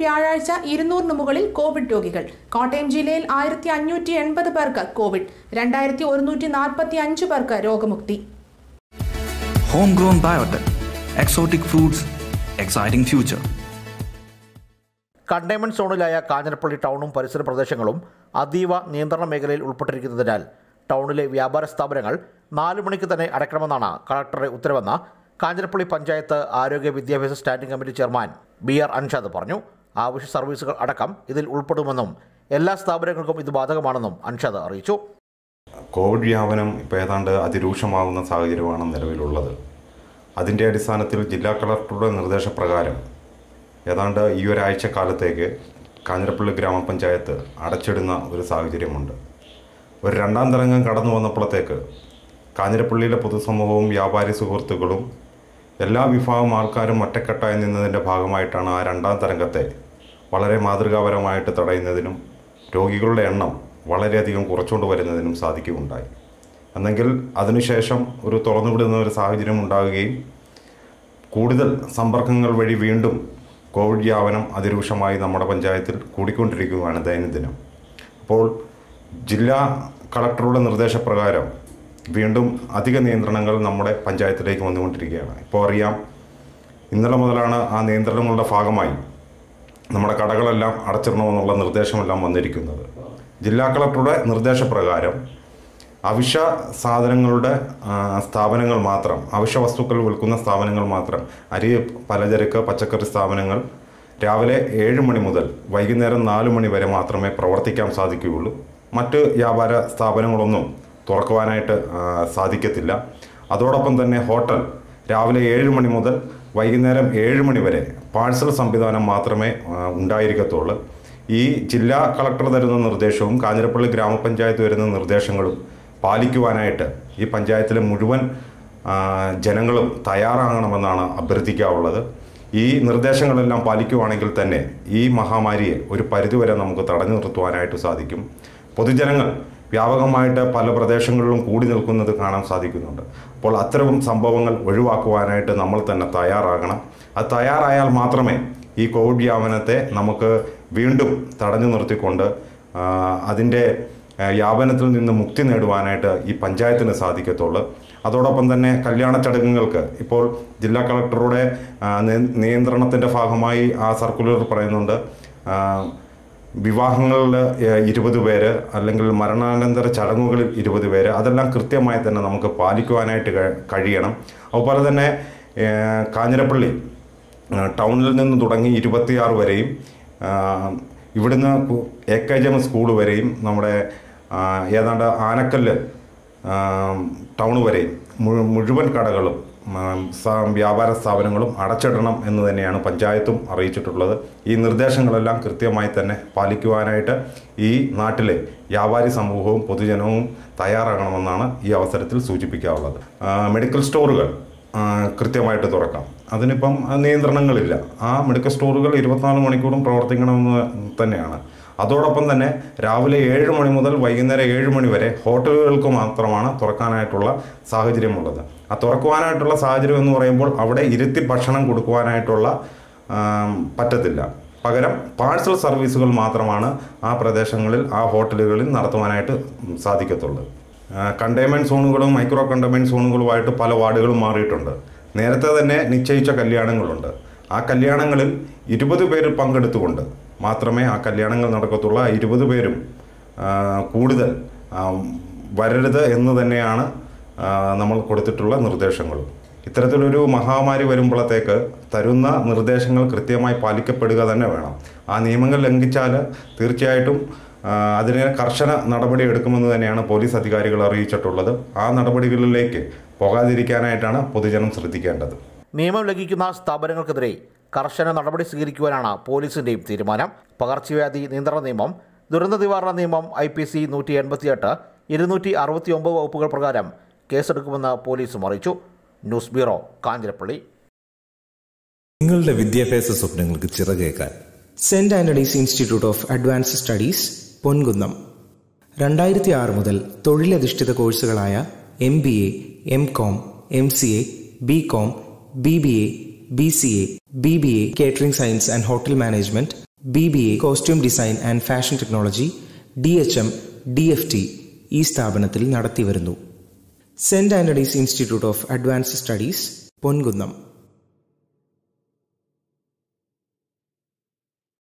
വ്യാഴാഴ്ച ഇരുന്നൂറിന് മുകളിൽ കോവിഡ് രോഗികൾ കോട്ടയം ജില്ലയിൽ ആയിരത്തി അഞ്ഞൂറ്റി എൺപത് പേർക്ക് കോവിഡ് രണ്ടായിരത്തി ഒരുന്നൂറ്റി നാൽപ്പത്തി അഞ്ച് പേർക്ക് രോഗമുക്തി Homegrown biotech, exotic foods, exciting future. Containment സോണിലായ കാഞ്ഞിരപ്പള്ളി ടൗണും പരിസര പ്രദേശങ്ങളും അതീവ നിയന്ത്രണ മേഖലയിൽ ഉൾപ്പെട്ടിരിക്കുന്നതിനാൽ ടൗണിലെ വ്യാപാര സ്ഥാപനങ്ങൾ നാലു മണിക്ക് തന്നെ അടയ്ക്കണമെന്നാണ് കളക്ടറുടെ ഉത്തരവെന്ന് കാഞ്ഞിരപ്പള്ളി പഞ്ചായത്ത് ആരോഗ്യ വിദ്യാഭ്യാസ standing committee chairman B R Anshad പറഞ്ഞു ആവശ്യ സർവീസുകൾ അടക്കം ഇതിൽ ഉൾപ്പെടുമെന്നും എല്ലാ സ്ഥാപനങ്ങൾക്കും ഇത് ബാധകമാണെന്നും അൻഷാദ് അറിയിച്ചു കോവിഡ് വ്യാപനം ഇപ്പോൾ ഏതാണ്ട് അതിരൂക്ഷമാകുന്ന സാഹചര്യമാണ് നിലവിലുള്ളത് അതിൻ്റെ അടിസ്ഥാനത്തിൽ ജില്ലാ കളക്ടറുടെ നിർദ്ദേശപ്രകാരം ഏതാണ്ട് ഈ ഒരാഴ്ച കാലത്തേക്ക് കാഞ്ഞിരപ്പള്ളി ഗ്രാമപഞ്ചായത്ത് അടച്ചിടുന്ന ഒരു സാഹചര്യമുണ്ട് ഒരു രണ്ടാം തരംഗം കടന്നു വന്നപ്പോഴത്തേക്ക് കാഞ്ഞിരപ്പള്ളിയിലെ പൊതുസമൂഹവും വ്യാപാരി സുഹൃത്തുക്കളും എല്ലാ വിഭാഗം ആൾക്കാരും ഒറ്റക്കെട്ടായി നിന്നതിൻ്റെ ഭാഗമായിട്ടാണ് ആ രണ്ടാം തരംഗത്തെ വളരെ മാതൃകാപരമായിട്ട് തടയുന്നതിനും രോഗികളുടെ എണ്ണം വളരെയധികം കുറച്ചുകൊണ്ട് വരുന്നതിനും സാധിക്കുകയുണ്ടായി എന്നെങ്കിൽ അതിനുശേഷം ഒരു തുറന്നുവിടുന്ന ഒരു സാഹചര്യം ഉണ്ടാവുകയും കൂടുതൽ സമ്പർക്കങ്ങൾ വഴി വീണ്ടും കോവിഡ് വ്യാപനം അതിരൂക്ഷമായി നമ്മുടെ പഞ്ചായത്തിൽ കൂടിക്കൊണ്ടിരിക്കുകയാണ് ദൈനംദിനം അപ്പോൾ ജില്ലാ കളക്ടറുടെ നിർദ്ദേശപ്രകാരം വീണ്ടും അധിക നിയന്ത്രണങ്ങൾ നമ്മുടെ പഞ്ചായത്തിലേക്ക് വന്നുകൊണ്ടിരിക്കുകയാണ് ഇപ്പോൾ അറിയാം ഇന്നലെ മുതലാണ് ആ നിയന്ത്രണങ്ങളുടെ ഭാഗമായി നമ്മുടെ കടകളെല്ലാം അടച്ചിടണമെന്നുള്ള നിർദ്ദേശമെല്ലാം വന്നിരിക്കുന്നത് ജില്ലാ കളക്ടറുടെ നിർദ്ദേശപ്രകാരം അവശ്യ സാധനങ്ങളുടെ ആ, സ്ഥാപനങ്ങൾ മാത്രം അവശ്യ വസ്തുക്കൾ വിൽക്കുന്ന സ്ഥാപനങ്ങൾ മാത്രം അരി പലചരക്ക് പച്ചക്കറി സ്ഥാപനങ്ങൾ രാവിലെ ഏഴ് മണി മുതൽ വൈകുന്നേരം നാല് മണി വരെ മാത്രമേ പ്രവർത്തിക്കാൻ സാധിക്കുകയുള്ളൂ മറ്റ് വ്യാപാര സ്ഥാപനങ്ങളൊന്നും തുറക്കുവാനായിട്ട് ആ, സാധിക്കത്തില്ല അതോടൊപ്പം തന്നെ ഹോട്ടൽ രാവിലെ ഏഴ് മണി മുതൽ വൈകുന്നേരം ഏഴ് മണി വരെ പാഴ്സൽ സംവിധാനം മാത്രമേ ആ, ഉണ്ടായിരിക്കത്തുള്ളൂ ഈ ജില്ലാ കളക്ടർ തരുന്ന നിർദ്ദേശവും കാഞ്ഞിരപ്പള്ളി ഗ്രാമപഞ്ചായത്ത് വരുന്ന നിർദ്ദേശങ്ങളും പാലിക്കുവാനായിട്ട് ഈ പഞ്ചായത്തിലെ മുഴുവൻ ആ, ജനങ്ങളും തയ്യാറാകണമെന്നാണ് അഭ്യർത്ഥിക്കാവുള്ളത് ഈ നിർദ്ദേശങ്ങളെല്ലാം പാലിക്കുവാണെങ്കിൽ തന്നെ ഈ മഹാമാരിയെ ഒരു പരിധിവരെ നമുക്ക് തടഞ്ഞു നിർത്തുവാനായിട്ട് സാധിക്കും പൊതുജനങ്ങൾ വ്യാപകമായിട്ട് പല പ്രദേശങ്ങളിലും കൂടി നിൽക്കുന്നത് കാണാൻ സാധിക്കുന്നുണ്ട് അപ്പോൾ അത്തരം സംഭവങ്ങൾ ഒഴിവാക്കുവാനായിട്ട് നമ്മൾ തന്നെ തയ്യാറാകണം അത് തയ്യാറായാൽ മാത്രമേ ഈ കോവിഡ് വ്യാപനത്തെ നമുക്ക് വീണ്ടും തടഞ്ഞു നിർത്തിക്കൊണ്ട് ആ, അതിൻ്റെ ആ, വ്യാപനത്തിൽ നിന്ന് മുക്തി നേടുവാനായിട്ട് ഈ പഞ്ചായത്തിന് സാധിക്കത്തുള്ളൂ അതോടൊപ്പം തന്നെ കല്യാണ ചടങ്ങുകൾക്ക് ഇപ്പോൾ ജില്ലാ കളക്ടറുടെ ആ, നിയ- നിയന്ത്രണത്തിൻ്റെ ഭാഗമായി ആ സർക്കുലർ പറയുന്നുണ്ട് ആ, വിവാഹങ്ങളിൽ ഇരുപത് പേര് അല്ലെങ്കിൽ മരണാനന്തര ചടങ്ങുകളിൽ ഇരുപത് പേര് അതെല്ലാം കൃത്യമായി തന്നെ നമുക്ക് പാലിക്കുവാനായിട്ട് കഴി- കഴിയണം അതുപോലെ തന്നെ ഏഹ്, കാഞ്ഞിരപ്പള്ളി ആ, ടൗണിൽ നിന്ന് തുടങ്ങി ഇരുപത്തിയാറ് വരെയും ആ, ഇവിടുന്ന് കു- A K J M school വരെയും നമ്മുടെ ആ, ഏതാണ്ട് ആനക്കല്ല് ആ, ടൗൺ വരെയും മുഴു- മുഴുവൻ കടകളും ഉം, സ- വ്യാപാര സ്ഥാപനങ്ങളും അടച്ചിടണം എന്ന് തന്നെയാണ് പഞ്ചായത്തും അറിയിച്ചിട്ടുള്ളത് ഈ നിർദ്ദേശങ്ങളെല്ലാം കൃത്യമായി തന്നെ പാലിക്കുവാനായിട്ട് ഈ നാട്ടിലെ വ്യാപാരി സമൂഹവും പൊതുജനവും തയ്യാറാകണമെന്നാണ് ഈ അവസരത്തിൽ സൂചിപ്പിക്കാനുള്ളത് ആ, മെഡിക്കൽ സ്റ്റോറുകൾ ആ, കൃത്യമായിട്ട് തുറക്കാം അതിനിപ്പം നിയന്ത്രണങ്ങളില്ല ആ മെഡിക്കൽ സ്റ്റോറുകൾ ഇരുപത്തിനാല് മണിക്കൂറും പ്രവർത്തിക്കണമെന്ന് തന്നെയാണ് അതോടൊപ്പം തന്നെ രാവിലെ ഏഴ് മണി മുതൽ വൈകുന്നേരം ഏഴ് മണി വരെ ഹോട്ടലുകൾക്ക് മാത്രമാണ് തുറക്കാനായിട്ടുള്ള സാഹചര്യമുള്ളത് ആ തുറക്കുവാനായിട്ടുള്ള സാഹചര്യം എന്ന് പറയുമ്പോൾ അവിടെ ഇരുത്തി ഭക്ഷണം കൊടുക്കുവാനായിട്ടുള്ള ആം, പറ്റത്തില്ല പകരം പാഴ്സൽ സർവീസുകൾ മാത്രമാണ് ആ പ്രദേശങ്ങളിൽ ആ ഹോട്ടലുകളിൽ നടത്തുവാനായിട്ട് സാധിക്കത്തുള്ളൂ കണ്ടെയ്ൻമെൻറ്റ് സോണുകളും മൈക്രോ കണ്ടെയ്ൻമെൻറ്റ് സോണുകളുമായിട്ട് പല വാർഡുകളും മാറിയിട്ടുണ്ട് നേരത്തെ തന്നെ നിശ്ചയിച്ച കല്യാണങ്ങളുണ്ട് ആ കല്യാണങ്ങളിൽ ഇരുപത് പേര് പങ്കെടുത്തുകൊണ്ട് മാത്രമേ ആ കല്യാണങ്ങൾ നടക്കത്തുള്ളൂ ആ ഇരുപത് പേരും ആ, കൂടുതൽ ആ, വരരുത് എന്ന് തന്നെയാണ് ആ, നമ്മൾ കൊടുത്തിട്ടുള്ള നിർദ്ദേശങ്ങൾ ഇത്തരത്തിലൊരു മഹാമാരി വരുമ്പോഴത്തേക്ക് തരുന്ന നിർദ്ദേശങ്ങൾ കൃത്യമായി പാലിക്കപ്പെടുക തന്നെ വേണം ആ നിയമങ്ങൾ ലംഘിച്ചാൽ തീർച്ചയായിട്ടും ആ, അതിന് കർശന നടപടി എടുക്കുമെന്ന് തന്നെയാണ് പോലീസ് അധികാരികൾ അറിയിച്ചിട്ടുള്ളത് ആ നടപടികളിലേക്ക് പോകാതിരിക്കാനായിട്ടാണ് പൊതുജനം ശ്രദ്ധിക്കേണ്ടത് നിയമം ലംഘിക്കുന്ന സ്ഥാപനങ്ങൾക്കെതിരെ കർശന നടപടി സ്വീകരിക്കുവാനാണ് പോലീസിന്റെയും തീരുമാനം പകർച്ചവ്യാധി നിയന്ത്രണ നിയമം ദുരന്ത നിവാരണ നിയമം ഐ പി സി നൂറ്റി എൺപത്തിയെട്ട് ഇരുന്നൂറ്റി അറുപത്തി ഒമ്പത് വകുപ്പുകൾ പ്രകാരം കേസെടുക്കുമെന്ന് പോലീസും അറിയിച്ചു ന്യൂസ് ബ്യൂറോ കാഞ്ഞിരപ്പള്ളി നിങ്ങളുടെ വിദ്യാഭ്യാസ സ്വപ്നങ്ങൾക്ക് ചിറകേക്കാൻ saint Antony's institute of advanced studies Ponkunnam രണ്ടായിരത്തി ആറ് മുതൽ തൊഴിലധിഷ്ഠിത കോഴ്സുകളായ M B A M com M C A B com B B A B C A B B A catering science and hotel management B B A costume design and fashion technology D H M D F T ഈ സ്ഥാപനത്തിൽ നടത്തിവരുന്നു saint Antony's institute of advanced studies Ponkunnam